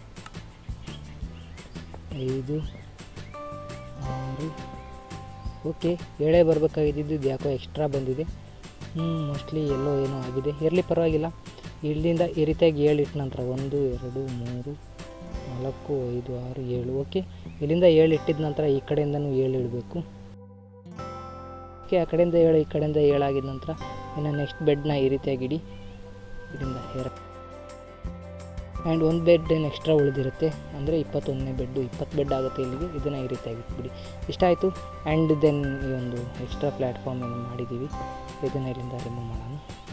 ಐದು ಆರು ಓಕೆ ಏಳೇ ಬರಬೇಕಾಗಿದ್ದು ಇದು ಯಾಕೋ ಎಕ್ಸ್ಟ್ರಾ ಬಂದಿದೆ ಹ್ಞೂ ಮೋಸ್ಟ್ಲಿ ಎಲ್ಲೋ ಏನೋ ಆಗಿದೆ ಇರಲಿ ಪರವಾಗಿಲ್ಲ ಇಲ್ಲಿಂದ ಈ ರೀತಿಯಾಗಿ ಏಳು ಇಟ್ಟ ನಂತರ ಒಂದು ಎರಡು ಮೂರು ನಾಲ್ಕು ಐದು ಆರು ಏಳು ಓಕೆ ಇಲ್ಲಿಂದ ಏಳು ಇಟ್ಟಿದ ನಂತರ ಈ ಕಡೆಯಿಂದನೂ ಏಳು ಇಡಬೇಕು ಓಕೆ ಆ ಕಡೆಯಿಂದ ಏಳು ಈ ಕಡೆಯಿಂದ ಏಳಾಗಿದ ನಂತರ ಇನ್ನು ನೆಕ್ಸ್ಟ್ ಬೆಡ್ನ ಈ ರೀತಿಯಾಗಿ ಇಡಿ ಇದರಿಂದ ಹೇರ್ ಆ್ಯಂಡ್ ಒಂದು ಬೆಡ್ ಏನು ಎಕ್ಸ್ಟ್ರಾ ಉಳಿದಿರುತ್ತೆ ಅಂದರೆ ಇಪ್ಪತ್ತೊಂದನೇ ಬೆಡ್ಡು ಇಪ್ಪತ್ತು ಬೆಡ್ ಆಗುತ್ತೆ ಇಲ್ಲಿಗೆ ಇದನ್ನು ಈ ರೀತಿಯಾಗಿ ಇಟ್ಬಿಡಿ ಇಷ್ಟ ಆಯಿತು ಆ್ಯಂಡ್ ದೆನ್ ಈ ಒಂದು ಎಕ್ಸ್ಟ್ರಾ ಪ್ಲ್ಯಾಟ್ಫಾರ್ಮ್ ಏನು ಮಾಡಿದ್ದೀವಿ ಇದನ್ನು ಇಲ್ಲಿಂದ ರಿಮೂವ್ ಮಾಡೋಣ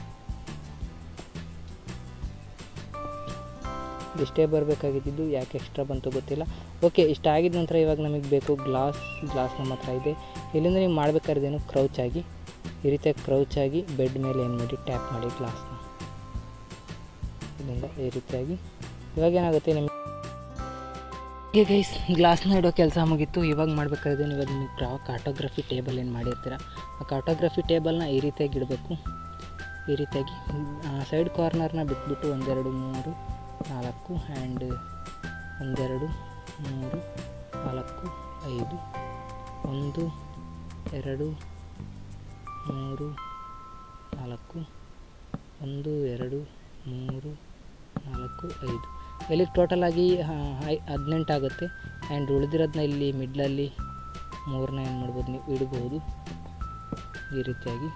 ಇಷ್ಟೇ ಬರಬೇಕಾಗಿದ್ದು ಯಾಕೆ ಎಕ್ಸ್ಟ್ರಾ ಬಂತು ಗೊತ್ತಿಲ್ಲ ಓಕೆ ಇಷ್ಟ ಆಗಿದ ನಂತರ ಇವಾಗ ನಮಗೆ ಬೇಕು ಗ್ಲಾಸ್ ಗ್ಲಾಸ್ ನಮ್ಮ ಹತ್ರ ಇದೆ ಇಲ್ಲಿಂದ ನೀವು ಮಾಡಬೇಕಾದ್ರೇನು ಕ್ರೌಚ್ ಆಗಿ ಈ ರೀತಿಯಾಗಿ ಕ್ರೌಚ್ ಆಗಿ ಬೆಡ್ ಮೇಲೆ ಏನು ಮಾಡಿ ಟ್ಯಾಪ್ ಮಾಡಿ ಗ್ಲಾಸ್ನ ಇದರಿಂದ ಈ ರೀತಿಯಾಗಿ ಇವಾಗ ಏನಾಗುತ್ತೆ ನಿಮಗೆ ಹೀಗೆ ಗೈಸ್ ಗ್ಲಾಸ್ನ ಇಡೋ ಕೆಲಸ ಮುಗೀತು ಇವಾಗ ಮಾಡಬೇಕಾದ್ರೆ ಇವಾಗ ನಿಮಗೆ ಪ್ರಾ ಕಾರ್ಟೋಗ್ರಫಿ ಟೇಬಲ್ ಏನು ಮಾಡಿರ್ತೀರ ಆ ಕಾರ್ಟೋಗ್ರಫಿ ಟೇಬಲ್ನ ಈ ರೀತಿಯಾಗಿ ಇಡಬೇಕು ಈ ರೀತಿಯಾಗಿ ಸೈಡ್ ಕಾರ್ನರ್ನ ಬಿಟ್ಬಿಟ್ಟು ಒಂದೆರಡು ಮೂರು ನಾಲ್ಕು ಆ್ಯಂಡ್ ಒಂದೆರಡು ಮೂರು ನಾಲ್ಕು ಐದು ಒಂದು ಎರಡು ಮೂರು ನಾಲ್ಕು ಒಂದು ಎರಡು ಮೂರು ನಾಲ್ಕು ಐದು ಇಲ್ಲಿ ಟೋಟಲಾಗಿ ಹದಿನೆಂಟು ಆಗುತ್ತೆ ಆ್ಯಂಡ್ ಉಳಿದಿರೋದನ್ನ ಇಲ್ಲಿ ಮಿಡ್ಲಲ್ಲಿ ಮೂರನ್ನ ಏನು ಮಾಡ್ಬೋದು ನೀವು ಇಡ್ಬೋದು ಈ ರೀತಿಯಾಗಿ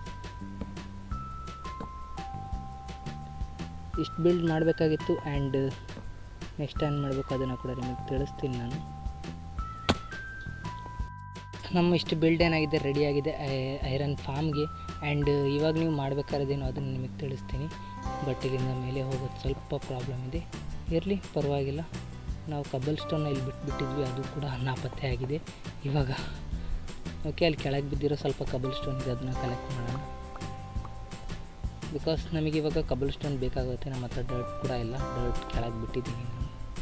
ಇಷ್ಟು ಬಿಲ್ಡ್ ಮಾಡಬೇಕಾಗಿತ್ತು ಆ್ಯಂಡ್ ನೆಕ್ಸ್ಟ್ ಏನು ಮಾಡಬೇಕು ಅದನ್ನು ಕೂಡ ನಿಮಗೆ ತಿಳಿಸ್ತೀನಿ ನಾನು ನಮ್ಮ ಇಷ್ಟು ಬಿಲ್ಡ್ ಏನಾಗಿದೆ ರೆಡಿಯಾಗಿದೆ ಐರನ್ ಫಾರ್ಮ್ಗೆ ಆ್ಯಂಡ್ ಇವಾಗ ನೀವು ಮಾಡಬೇಕಾದ್ರೇನು ಅದನ್ನು ನಿಮಗೆ ತಿಳಿಸ್ತೀನಿ ಬಟ್ ಇಲ್ಲಿಂದ ಮೇಲೆ ಹೋಗೋದು ಸ್ವಲ್ಪ ಪ್ರಾಬ್ಲಮ್ ಇದೆ ಇರಲಿ ಪರವಾಗಿಲ್ಲ ನಾವು ಕಬ್ಬಲ್ ಸ್ಟೋನ್ನ ಇಲ್ಲಿ ಬಿಟ್ಬಿಟ್ಟಿದ್ವಿ ಅದು ಕೂಡ ನಾಪತ್ತೆ ಆಗಿದೆ ಇವಾಗ ಓಕೆ ಅಲ್ಲಿ ಕೆಳಗೆ ಬಿದ್ದಿರೋ ಸ್ವಲ್ಪ ಕಬಲ್ ಸ್ಟೋನ್ ಇದೆ ಅದನ್ನ ಕಲೆಕ್ಟ್ ಮಾಡೋಣ ಬಿಕಾಸ್ ನಮಗೆ ಇವಾಗ ಕಬಲ್ ಸ್ಟೋನ್ ಬೇಕಾಗುತ್ತೆ ನಮ್ಮ ಹತ್ರ ಡರ್ಟ್ ಕೂಡ ಇಲ್ಲ ಡರ್ಟ್ ಕೆಳಗೆ ಬಿಟ್ಟಿದ್ದೀನಿ ನಾನು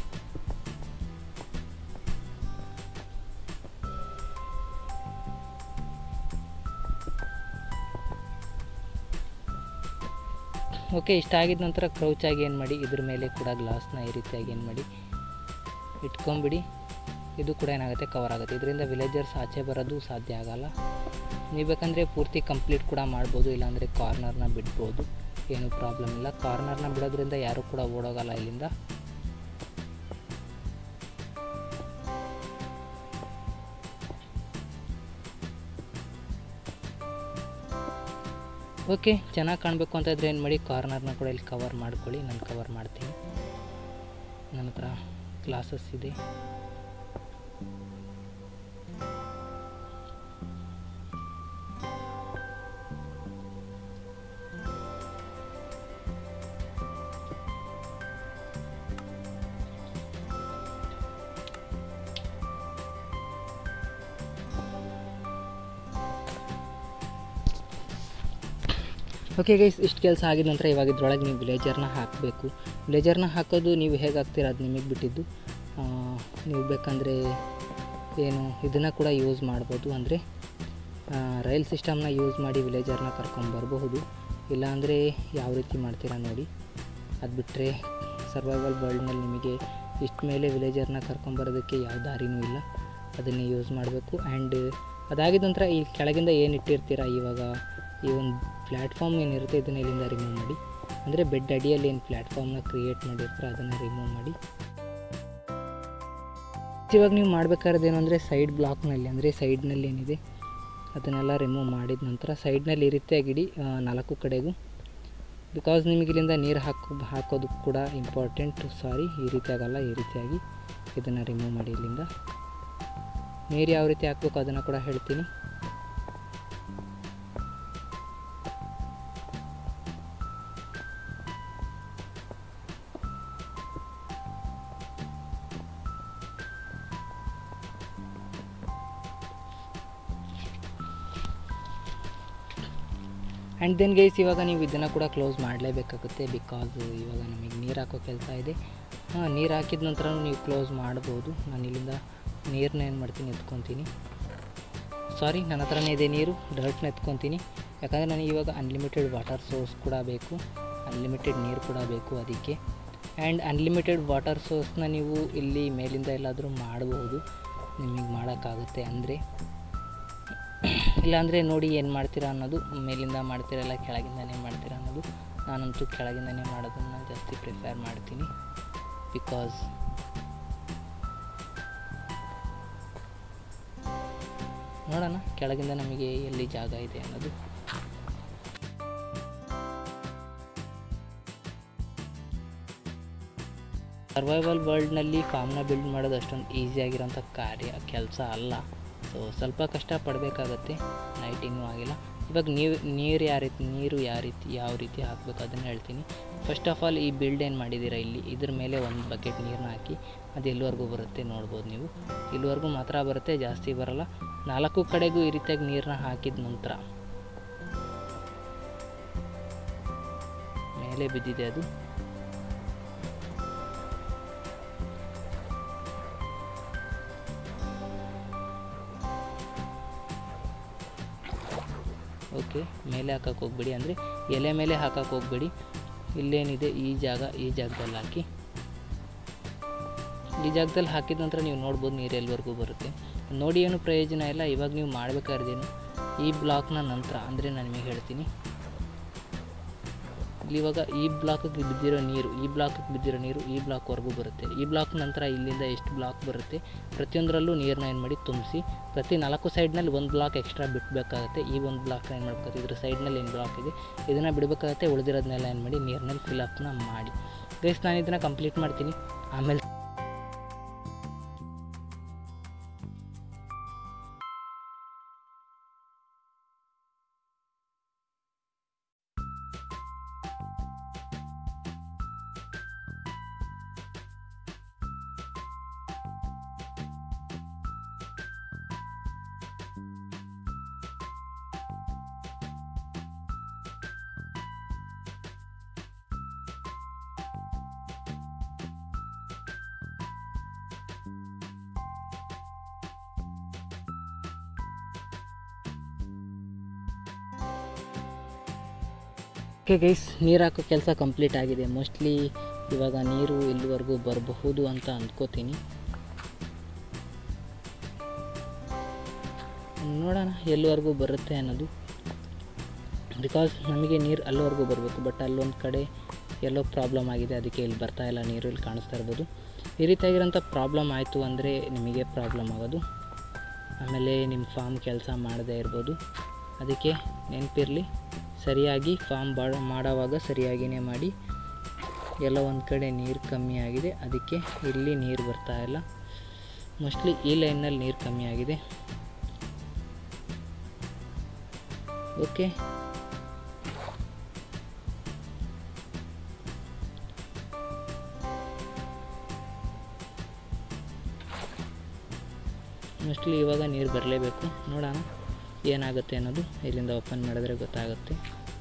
ಓಕೆ ಇಷ್ಟ ಆಗಿದ ನಂತರ ಕ್ರೌಚಾಗಿ ಏನು ಮಾಡಿ ಇದ್ರ ಮೇಲೆ ಕೂಡ ಗ್ಲಾಸ್ನ ಈ ರೀತಿಯಾಗಿ ಏನು ಮಾಡಿ ಇಟ್ಕೊಂಬಿಡಿ ಇದು ಕೂಡ ಏನಾಗುತ್ತೆ ಕವರ್ ಆಗುತ್ತೆ ಇದರಿಂದ ವಿಲೇಜರ್ಸ್ ಆಚೆ ಬರೋದು ಸಾಧ್ಯ ಆಗಲ್ಲ ನೀವು ಬೇಕಂದರೆ ಪೂರ್ತಿ ಕಂಪ್ಲೀಟ್ ಕೂಡ ಮಾಡ್ಬೋದು ಇಲ್ಲಾಂದರೆ ಕಾರ್ನರ್ನ ಬಿಡ್ಬೋದು ಏನೂ ಪ್ರಾಬ್ಲಮ್ ಇಲ್ಲ ಕಾರ್ನರ್ನ ಬಿಡೋದ್ರಿಂದ ಯಾರೂ ಕೂಡ ಓಡೋಗಲ್ಲ ಇಲ್ಲಿಂದ ಓಕೆ ಚೆನ್ನಾಗಿ ಕಾಣಬೇಕು ಅಂತ ಇದ್ರೆ ಏನು ಮಾಡಿ ಕಾರ್ನರ್ನ ಕೂಡ ಇಲ್ಲಿ ಕವರ್ ಮಾಡ್ಕೊಳ್ಳಿ ನಾನು ಕವರ್ ಮಾಡ್ತೀನಿ ನನ್ನ ಹತ್ರ ಗ್ಲಾಸಸ್ ಇದೆ ಓಕೆ ಗೈಸ್ ಇಷ್ಟು ಕೆಲಸ ಆಗಿದ ನಂತರ ಇವಾಗ ಇದ್ರೊಳಗೆ ನೀವು ವಿಲೇಜರ್ನ ಹಾಕಬೇಕು ವಿಲೇಜರ್ನ ಹಾಕೋದು ನೀವು ಹೇಗೆ ಹಾಕ್ತೀರ ಅದು ನಿಮಗೆ ಬಿಟ್ಟಿದ್ದು ಆ, ನೀವು ಬೇಕಂದರೆ ಏನು ಇದನ್ನು ಕೂಡ ಯೂಸ್ ಮಾಡ್ಬೋದು ಅಂದರೆ ರೈಲ್ ಸಿಸ್ಟಮ್ನ ಯೂಸ್ ಮಾಡಿ ವಿಲೇಜರ್ನ ಕರ್ಕೊಂಬರಬಹುದು ಇಲ್ಲಾಂದರೆ ಯಾವ ರೀತಿ ಮಾಡ್ತೀರಾ ನೋಡಿ ಅದು ಬಿಟ್ಟರೆ ಸರ್ವೈವಲ್ ವರ್ಲ್ಡ್ನಲ್ಲಿ ನಿಮಗೆ ಇಷ್ಟ ಮೇಲೆ ವಿಲೇಜರ್ನ ಕರ್ಕೊಂಬರೋದಕ್ಕೆ ಯಾವ ದಾರಿನೂ ಇಲ್ಲ ಅದನ್ನೇ ಯೂಸ್ ಮಾಡಬೇಕು ಆ್ಯಂಡ್ ಅದಾಗಿದ ನಂತರ ಈ ಕೆಳಗಿಂದ ಏನು ಇಟ್ಟಿರ್ತೀರ ಇವಾಗ ಈ ಒಂದು ಪ್ಲ್ಯಾಟ್ಫಾರ್ಮ್ ಏನಿರುತ್ತೆ ಇದನ್ನು ಇಲ್ಲಿಂದ ರಿಮೂವ್ ಮಾಡಿ ಅಂದರೆ ಬೆಡ್ ಅಡಿಯಲ್ಲಿ ಏನು ಪ್ಲ್ಯಾಟ್ಫಾರ್ಮ್ನ ಕ್ರಿಯೇಟ್ ಮಾಡಿರ್ತಾರೆ ಅದನ್ನು ರಿಮೂವ್ ಮಾಡಿ ಇವಾಗ ನೀವು ಮಾಡಬೇಕಾದ್ರೆ ಏನು ಅಂದರೆ ಸೈಡ್ ಬ್ಲಾಕ್ನಲ್ಲಿ ಅಂದರೆ ಸೈಡ್ನಲ್ಲಿ ಏನಿದೆ ಅದನ್ನೆಲ್ಲ ರಿಮೂವ್ ಮಾಡಿದ ನಂತರ ಸೈಡ್ನಲ್ಲಿ ಈ ರೀತಿಯಾಗಿಡಿ ಆ, ನಾಲ್ಕು ಕಡೆಗೂ ಬಿಕಾಸ್ ನಿಮಗೆ ಇಲ್ಲಿಂದ ನೀರು ಹಾಕೋ ಹಾಕೋದು ಕೂಡ ಇಂಪಾರ್ಟೆಂಟ್ ಸಾರಿ ಈ ರೀತಿಯಾಗಲ್ಲ ಈ ರೀತಿಯಾಗಿ ಇದನ್ನು ರಿಮೂವ್ ಮಾಡಿ ಇಲ್ಲಿಂದ ನೀರು ಯಾವ ರೀತಿ ಹಾಕಬೇಕು ಅದನ್ನು ಕೂಡ ಹೇಳ್ತೀನಿ ಆ್ಯಂಡ್ ದೆನ್ ಗೈಸ್ ಇವಾಗ ನೀವು ಇದನ್ನು ಕೂಡ ಕ್ಲೋಸ್ ಮಾಡಲೇಬೇಕಾಗುತ್ತೆ ಬಿಕಾಸ್ ಇವಾಗ ನಮಗೆ ನೀರು ಹಾಕೋ ಕೆಲಸ ಇದೆ ಹಾಂ ನೀರು ಹಾಕಿದ ನಂತರ ನೀವು ಕ್ಲೋಸ್ ಮಾಡ್ಬೋದು ನಾನು ಇಲ್ಲಿಂದ ನೀರನ್ನ ಏನು ಮಾಡ್ತೀನಿ ಎತ್ಕೊತೀನಿ ಸಾರಿ ನನ್ನ ಹತ್ರನೇ ಇದೆ ನೀರು ಡರ್ಟ್ನ ಎತ್ಕೊತೀನಿ ಯಾಕಂದರೆ ನನಗೆ ಇವಾಗ ಅನ್ಲಿಮಿಟೆಡ್ ವಾಟರ್ ಸೋರ್ಸ್ ಕೂಡ ಬೇಕು ಅನ್ಲಿಮಿಟೆಡ್ ನೀರು ಕೂಡ ಬೇಕು ಅದಕ್ಕೆ ಆ್ಯಂಡ್ ಅನ್ಲಿಮಿಟೆಡ್ ವಾಟರ್ ಸೋರ್ಸ್ನ ನೀವು ಇಲ್ಲಿ ಮೇಲಿಂದ ಎಲ್ಲಾದರೂ ಮಾಡಬಹುದು ನಿಮಗೆ ಮಾಡೋಕ್ಕಾಗುತ್ತೆ ಅಂದರೆ ಇಲ್ಲಾಂದರೆ ನೋಡಿ ಏನು ಮಾಡ್ತೀರಾ ಅನ್ನೋದು ಮೇಲಿಂದ ಮಾಡ್ತೀರಲ್ಲ ಕೆಳಗಿಂದನೇ ಮಾಡ್ತೀರಾ ಅನ್ನೋದು ನಾನಂತೂ ಕೆಳಗಿಂದನೇ ಮಾಡೋದನ್ನು ಜಾಸ್ತಿ ಪ್ರಿಫೇರ್ ಮಾಡ್ತೀನಿ ಬಿಕಾಸ್ ನೋಡೋಣ ಕೆಳಗಿಂದ ನಮಗೆ ಎಲ್ಲಿ ಜಾಗ ಇದೆ ಅನ್ನೋದು ಸರ್ವೈವಲ್ ವರ್ಲ್ಡ್ನಲ್ಲಿ ಫಾರ್ಮ್ನ ಬಿಲ್ಡ್ ಮಾಡೋದು ಅಷ್ಟೊಂದು ಈಸಿಯಾಗಿರೋಂಥ ಕಾರ್ಯ ಕೆಲಸ ಅಲ್ಲ ಸೊ ಸ್ವಲ್ಪ ಕಷ್ಟ ಪಡಬೇಕಾಗತ್ತೆ ನೈಟ್ ಇನ್ನೂ ಆಗಿಲ್ಲ ಇವಾಗ ನೀವು ನೀರು ಯಾವ ರೀತಿ ನೀರು ಯಾವ ರೀತಿ ಯಾವ ರೀತಿ ಹಾಕಬೇಕು ಅದನ್ನು ಹೇಳ್ತೀನಿ ಫಸ್ಟ್ ಆಫ್ ಆಲ್ ಈ ಬಿಲ್ಡ್ ಏನು ಮಾಡಿದ್ದೀರಾ ಇಲ್ಲಿ ಇದ್ರ ಮೇಲೆ ಒಂದು ಬಕೆಟ್ ನೀರನ್ನ ಹಾಕಿ ಅದು ಎಲ್ಲಿವರೆಗೂ ಬರುತ್ತೆ ನೋಡ್ಬೋದು ನೀವು ಇಲ್ಲಿವರೆಗೂ ಮಾತ್ರ ಬರುತ್ತೆ ಜಾಸ್ತಿ ಬರಲ್ಲ ನಾಲ್ಕು ಕಡೆಗೂ ಈ ರೀತಿಯಾಗಿ ನೀರನ್ನ ಹಾಕಿದ ನಂತರ ಮೇಲೆ ಬಿದ್ದಿದೆ ಅದು ಓಕೆ ಮೇಲೆ ಹಾಕಕ್ಕೆ ಹೋಗ್ಬೇಡಿ ಅಂದರೆ ಎಲೆ ಮೇಲೆ ಹಾಕಕ್ಕೆ ಹೋಗ್ಬೇಡಿ ಇಲ್ಲೇನಿದೆ ಈ ಜಾಗ ಈ ಜಾಗದಲ್ಲಿ ಹಾಕಿ ಈ ಜಾಗದಲ್ಲಿ ಹಾಕಿದ ನಂತರ ನೀವು ನೋಡ್ಬೋದು ನೀರು ಎಲ್ಲಿವರೆಗೂ ಬರುತ್ತೆ ನೋಡಿ ಏನು ಪ್ರಯೋಜನ ಇಲ್ಲ ಇವಾಗ ನೀವು ಮಾಡಬೇಕಾದ್ರೇನು ಈ ಬ್ಲಾಕ್ನ ನಂತರ ಅಂದರೆ ನಾನು ನಿಮಗೆ ಹೇಳ್ತೀನಿ ಇಲ್ಲಿ ಇವಾಗ ಈ ಬ್ಲಾಕಿಗೆ ಬಿದ್ದಿರೋ ನೀರು ಈ ಬ್ಲಾಕಿಗೆ ಬಿದ್ದಿರೋ ನೀರು ಈ ಬ್ಲಾಕ್ವರೆಗೂ ಬರುತ್ತೆ ಈ ಬ್ಲಾಕ್ ನಂತರ ಇಲ್ಲಿಂದ ಎಷ್ಟು ಬ್ಲಾಕ್ ಬರುತ್ತೆ ಪ್ರತಿಯೊಂದರಲ್ಲೂ ನೀರನ್ನ ಏನು ಮಾಡಿ ತುಂಬಿಸಿ ಪ್ರತಿ ನಾಲ್ಕು ಸೈಡ್ನಲ್ಲಿ ಒಂದು ಬ್ಲಾಕ್ ಎಕ್ಸ್ಟ್ರಾ ಬಿಡಬೇಕಾಗುತ್ತೆ ಈ ಒಂದು ಬ್ಲಾಕ್ ಏನು ಮಾಡ್ಬೇಕು ಇದ್ರ ಸೈಡ್ನಲ್ಲಿ ಏನು ಬ್ಲಾಕ್ ಇದೆ ಇದನ್ನು ಬಿಡಬೇಕಾಗತ್ತೆ ಉಳಿದಿರೋದನ್ನೆಲ್ಲ ಏನು ಮಾಡಿ ನೀರಿನಲ್ಲಿ ಫಿಲಪ್ನ ಮಾಡಿ ಗೈಸ್ ನಾನು ಇದನ್ನು ಕಂಪ್ಲೀಟ್ ಮಾಡ್ತೀನಿ ಆಮೇಲೆ ಓಕೆ ಗೈಸ್ ನೀರು ಹಾಕೋ ಕೆಲಸ ಕಂಪ್ಲೀಟ್ ಆಗಿದೆ ಮೋಸ್ಟ್ಲಿ ಇವಾಗ ನೀರು ಇಲ್ಲಿವರೆಗೂ ಬರಬಹುದು ಅಂತ ಅಂದ್ಕೋತೀನಿ ನೋಡೋಣ ಎಲ್ಲಿವರೆಗೂ ಬರುತ್ತೆ ಅನ್ನೋದು ಬಿಕಾಸ್ ನಮಗೆ ನೀರು ಅಲ್ಲಿವರೆಗೂ ಬರಬೇಕು ಬಟ್ ಅಲ್ಲೊಂದು ಕಡೆ ಎಲ್ಲೋ ಪ್ರಾಬ್ಲಮ್ ಆಗಿದೆ ಅದಕ್ಕೆ ಇಲ್ಲಿ ಬರ್ತಾ ಇಲ್ಲ ನೀರು ಇಲ್ಲಿ ಕಾಣಿಸ್ತಾ ಇರ್ಬೋದು ಈ ರೀತಿಯಾಗಿರೋಂಥ ಪ್ರಾಬ್ಲಮ್ ಆಯಿತು ಅಂದರೆ ನಿಮಗೆ ಪ್ರಾಬ್ಲಮ್ ಆಗೋದು ಆಮೇಲೆ ನಿಮ್ಮ ಫಾರ್ಮ್ ಕೆಲಸ ಮಾಡದೇ ಇರ್ಬೋದು ಅದಕ್ಕೆ ನೆನಪಿರಲಿ ಸರಿಯಾಗಿ ಫಾರ್ಮ್ ಬಾ ಮಾಡೋವಾಗ ಸರಿಯಾಗಿಯೇ ಮಾಡಿ ಎಲ್ಲ ಒಂದು ಕಡೆ ನೀರು ಕಮ್ಮಿ ಆಗಿದೆ ಅದಕ್ಕೆ ಇಲ್ಲಿ ನೀರು ಬರ್ತಾ ಇಲ್ಲ ಮೋಸ್ಟ್ಲಿ ಈ ಲೈನಲ್ಲಿ ನೀರು ಕಮ್ಮಿ ಆಗಿದೆ ಓಕೆ ಮೋಸ್ಟ್ಲಿ ಇವಾಗ ನೀರು ಬರಲೇಬೇಕು ನೋಡೋಣ ಏನಾಗುತ್ತೆ ಅನ್ನೋದು ಇಲ್ಲಿಂದ ಓಪನ್ ಮಾಡಿದ್ರೆ ಗೊತ್ತಾಗುತ್ತೆ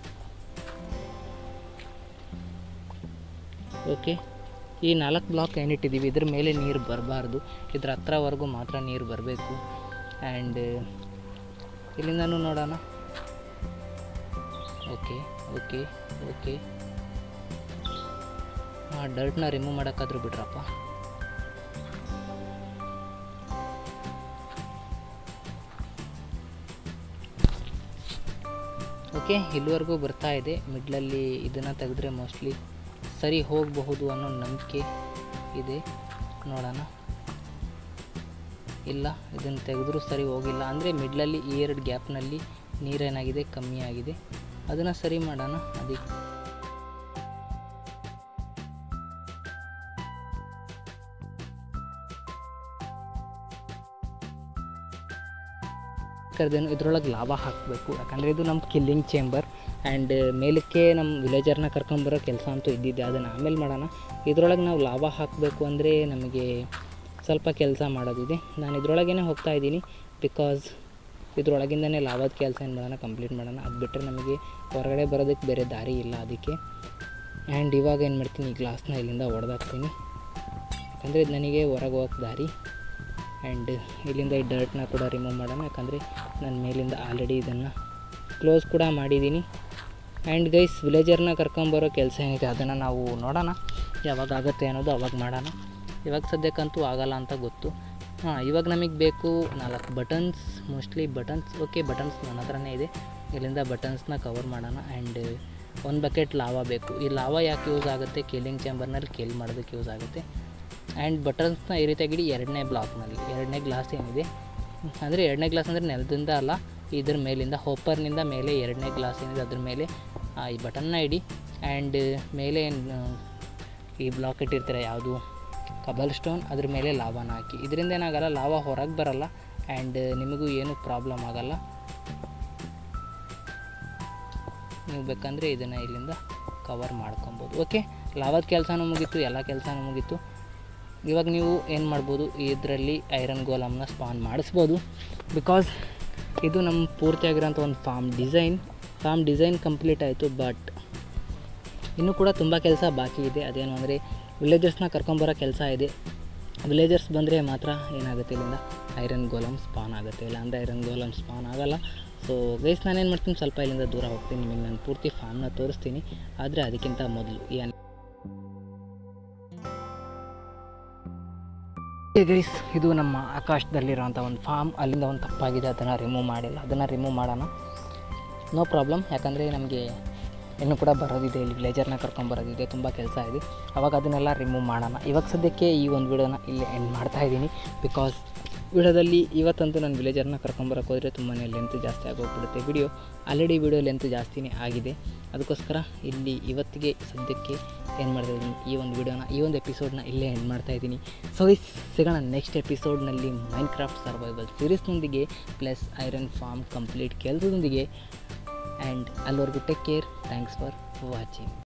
ಓಕೆ ಈ ನಾಲ್ಕು ಬ್ಲಾಕ್ ಏನಿಟ್ಟಿದ್ದೀವಿ ಇದ್ರ ಮೇಲೆ ನೀರು ಬರಬಾರ್ದು ಇದ್ರ ಹತ್ರವರೆಗೂ ಮಾತ್ರ ನೀರು ಬರಬೇಕು ಆ್ಯಂಡ್ ಇಲ್ಲಿಂದನೂ ನೋಡೋಣ ಓಕೆ ಓಕೆ ಓಕೆ ಹಾಂ ಡರ್ಟ್ನ ರಿಮೂವ್ ಮಾಡೋಕ್ಕಾದ್ರೂ ಬಿಡ್ರಪ್ಪ ಓಕೆ ಇಲ್ಲಿವರೆಗೂ ಬರ್ತಾ ಇದೆ ಮಿಡ್ಲಲ್ಲಿ ಇದನ್ನು ತೆಗೆದ್ರೆ ಮೋಸ್ಟ್ಲಿ ಸರಿ ಹೋಗಬಹುದು ಅನ್ನೋ ನಂಬಿಕೆ ಇದೆ ನೋಡೋಣ ಇಲ್ಲ ಇದನ್ನು ತೆಗೆದ್ರೂ ಸರಿ ಹೋಗಿಲ್ಲ ಅಂದರೆ ಮಿಡ್ಲಲ್ಲಿ ಈ ಎರಡು ಗ್ಯಾಪ್ನಲ್ಲಿ ನೀರೇನಾಗಿದೆ ಕಮ್ಮಿ ಆಗಿದೆ ಅದನ್ನು ಸರಿ ಮಾಡೋಣ ಅದಕ್ಕೆ ಕರೆದೇನು ಇದ್ರೊಳಗೆ ಲಾಭ ಹಾಕಬೇಕು ಯಾಕಂದರೆ ಇದು ನಮ್ಮ ಕಿಲ್ಲಿಂಗ್ ಚೇಂಬರ್ ಆ್ಯಂಡ್ ಮೇಲಕ್ಕೆ ನಮ್ಮ ವಿಲೇಜರ್ನ ಕರ್ಕೊಂಬರೋ ಕೆಲಸ ಅಂತೂ ಇದ್ದಿದ್ದೆ ಅದನ್ನು ಆಮೇಲೆ ಮಾಡೋಣ ಇದ್ರೊಳಗೆ ನಾವು ಲಾಭ ಹಾಕಬೇಕು ಅಂದರೆ ನಮಗೆ ಸ್ವಲ್ಪ ಕೆಲಸ ಮಾಡೋದಿದೆ ನಾನು ಇದ್ರೊಳಗೇ ಹೋಗ್ತಾ ಇದ್ದೀನಿ ಬಿಕಾಸ್ ಇದ್ರೊಳಗಿಂದನೇ ಲಾಭದ ಕೆಲಸ ಏನು ಮಾಡೋಣ ಕಂಪ್ಲೀಟ್ ಮಾಡೋಣ ಅದು ಬಿಟ್ಟರೆ ನಮಗೆ ಹೊರಗಡೆ ಬರೋದಕ್ಕೆ ಬೇರೆ ದಾರಿ ಇಲ್ಲ ಅದಕ್ಕೆ ಆ್ಯಂಡ್ ಇವಾಗ ಏನು ಮಾಡ್ತೀನಿ ಈ ಗ್ಲಾಸ್ನ ಇಲ್ಲಿಂದ ಹೊಡೆದಾಕ್ತೀನಿ ಯಾಕಂದರೆ ಇದು ನನಗೆ ಹೊರಗೆ ಹೋಗಕ್ಕೆ ದಾರಿ ಆ್ಯಂಡ್ ಇಲ್ಲಿಂದ ಈ ಡರ್ಟ್ನ ಕೂಡ ರಿಮೂವ್ ಮಾಡೋಣ ಯಾಕಂದರೆ ನಾನು ಮೇಲಿಂದ ಆಲ್ರೆಡಿ ಇದನ್ನು ಕ್ಲೋಸ್ ಕೂಡ ಮಾಡಿದ್ದೀನಿ ಆ್ಯಂಡ್ ಗೈಸ್ ವಿಲೇಜರ್ನ ಕರ್ಕೊಂಬರೋ ಕೆಲಸ ಏನಿದೆ ಅದನ್ನು ನಾವು ನೋಡೋಣ ಯಾವಾಗ ಆಗುತ್ತೆ ಅನ್ನೋದು ಅವಾಗ ಮಾಡೋಣ ಇವಾಗ ಸದ್ಯಕ್ಕಂತೂ ಆಗಲ್ಲ ಅಂತ ಗೊತ್ತು ಹಾಂ ಇವಾಗ ನಮಗೆ ಬೇಕು ನಾಲ್ಕು buttons mostly buttons okay buttons ನನ್ನ ಹತ್ರನೇ ಇದೆ ಇಲ್ಲಿಂದ ಬಟನ್ಸ್ನ ಕವರ್ ಮಾಡೋಣ ಆ್ಯಂಡ್ ಒಂದು ಬಕೆಟ್ ಲಾವಾ ಬೇಕು ಈ ಲಾವಾ ಯಾಕೆ ಯೂಸ್ ಆಗುತ್ತೆ ಕೇಲಿಂಗ್ ಚೇಂಬರ್ನಲ್ಲಿ ಕೇಲ್ ಮಾಡೋದಕ್ಕೆ ಯೂಸ್ ಆಗುತ್ತೆ ಆ್ಯಂಡ್ ಬಟನ್ಸ್ನ ಈ ರೀತಿಯಾಗಿ ಎರಡನೇ ಬ್ಲಾಕ್ನಲ್ಲಿ ಎರಡನೇ ಗ್ಲಾಸ್ ಏನಿದೆ ಅಂದರೆ ಎರಡನೇ ಗ್ಲಾಸ್ ಅಂದರೆ ನೆಲದಿಂದ ಅಲ್ಲ ಇದ್ರ ಮೇಲಿಂದ ಹೋಪರ್ನಿಂದ ಮೇಲೆ ಎರಡನೇ ಗ್ಲಾಸ್ ಏನಿದೆ ಅದ್ರ ಮೇಲೆ ಆ, ಈ ಬಟನ್ನ ಇಡಿ ಆ್ಯಂಡ್ ಮೇಲೆ ಏನು ಈ ಬ್ಲಾಕ್ ಇಟ್ಟಿರ್ತಾರೆ ಯಾವುದು ಕಬಲ್ ಸ್ಟೋನ್ ಅದ್ರ ಮೇಲೆ ಲಾವಾನ ಹಾಕಿ ಇದರಿಂದ ಏನಾಗಲ್ಲ ಲಾವಾ ಹೊರಗೆ ಬರಲ್ಲ ಆ್ಯಂಡ್ ನಿಮಗೂ ಏನೂ ಪ್ರಾಬ್ಲಮ್ ಆಗಲ್ಲ ನೀವು ಬೇಕಂದರೆ ಇದನ್ನು ಇಲ್ಲಿಂದ ಕವರ್ ಮಾಡ್ಕೊಬೋದು ಓಕೆ ಲಾವಾದ ಕೆಲಸನೂ ಮುಗೀತು ಎಲ್ಲ ಕೆಲಸನೂ ಮುಗೀತು ಇವಾಗ ನೀವು ಏನು ಮಾಡ್ಬೋದು ಇದರಲ್ಲಿ ಐರನ್ ಗೋಲಮ್ನ ಸ್ಪಾನ್ ಮಾಡಿಸ್ಬೋದು ಬಿಕಾಸ್ ಇದು ನಮ್ಮ ಪೂರ್ತಿಯಾಗಿರೋಂಥ ಒಂದು farm design farm design complete ಆಯಿತು ಬಟ್ ಇನ್ನೂ ಕೂಡ ತುಂಬ ಕೆಲಸ ಬಾಕಿ ಇದೆ ಅದೇನು ಅಂದರೆ ವಿಲೇಜರ್ಸ್ನ ಕರ್ಕೊಂಬರೋ ಕೆಲಸ ಇದೆ ವಿಲೇಜರ್ಸ್ ಬಂದರೆ ಮಾತ್ರ ಏನಾಗುತ್ತೆ ಇಲ್ಲಿಂದ ಐರನ್ ಗೋಲಮ್ ಸ್ಪಾನ್ ಆಗುತ್ತೆ ಇಲ್ಲ ಅಂದರೆ ಐರನ್ ಗೋಲಮ್ ಸ್ಪಾನ್ ಆಗಲ್ಲ ಸೊ ಗೈಸ್ ನಾನೇನು ಮಾಡ್ತೀನಿ ಸ್ವಲ್ಪ ಇಲ್ಲಿಂದ ದೂರ ಹೋಗ್ತೀನಿ ನಿಮಗೆ ನಾನು ಪೂರ್ತಿ ಫಾರ್ಮ್ನ ತೋರಿಸ್ತೀನಿ ಆದರೆ ಅದಕ್ಕಿಂತ ಮೊದಲು ಏನು ಗೈಸ್ ಇದು ನಮ್ಮ ಆಕಾಶದಲ್ಲಿರೋಂಥ ಒಂದು ಫಾರ್ಮ್ ಅಲ್ಲಿಂದ ಒಂದು ತಪ್ಪಾಗಿದೆ ಅದನ್ನು ರಿಮೂವ್ ಮಾಡಿಲ್ಲ ಅದನ್ನು ರಿಮೂವ್ ಮಾಡೋಣ ನೋ ಪ್ರಾಬ್ಲಮ್ ಯಾಕಂದರೆ ನಮಗೆ ಇನ್ನೂ ಕೂಡ ಬರೋದಿದೆ ಇಲ್ಲಿ ವಿಲೇಜರ್ನ ಕರ್ಕೊಂಬರೋದಿದೆ ತುಂಬ ಕೆಲಸ ಇದೆ ಅವಾಗ ಅದನ್ನೆಲ್ಲ ರಿಮೂವ್ ಮಾಡೋಣ ಇವಾಗ ಸದ್ಯಕ್ಕೆ ಈ ಒಂದು ವಿಡಿಯೋನ ಇಲ್ಲಿ ಎಂಡ್ ಮಾಡ್ತಾ ಇದ್ದೀನಿ ಬಿಕಾಸ್ ವಿಡಿಯೋದಲ್ಲಿ ಇವತ್ತಂತೂ ನಾನು ವಿಲೇಜರ್ನ ಕರ್ಕೊಂಬರಕ್ಕೆ ಹೋದರೆ ತುಂಬಾ ಲೆಂತ್ ಜಾಸ್ತಿ ಆಗೋಗ್ಬಿಡುತ್ತೆ ವಿಡಿಯೋ ಆಲ್ರೆಡಿ ವಿಡಿಯೋ ಲೆಂತ್ ಜಾಸ್ತಿನೇ ಆಗಿದೆ ಅದಕ್ಕೋಸ್ಕರ ಇಲ್ಲಿ ಇವತ್ತಿಗೆ ಸದ್ಯಕ್ಕೆ ಏನು ಮಾಡ್ತಾ ಇದ್ದೀನಿ ಈ ಒಂದು ವಿಡಿಯೋನ ಈ ಒಂದು ಎಪಿಸೋಡ್ನ ಇಲ್ಲೇ ಎಂಡ್ ಮಾಡ್ತಾ ಇದ್ದೀನಿ ಸೊ ಈ ಸಿಗೋಣ ನೆಕ್ಸ್ಟ್ ಎಪಿಸೋಡ್ನಲ್ಲಿ ಮೈನ್ ಕ್ರಾಫ್ಟ್ ಸರ್ವೈವಲ್ ಸೀರೀಸ್ನೊಂದಿಗೆ ಪ್ಲಸ್ ಐರನ್ ಫಾರ್ಮ್ ಕಂಪ್ಲೀಟ್ ಕೆಲಸದೊಂದಿಗೆ ಆ್ಯಂಡ್ ಅಲ್ಲಿವರೆಗೂ take care thanks for watching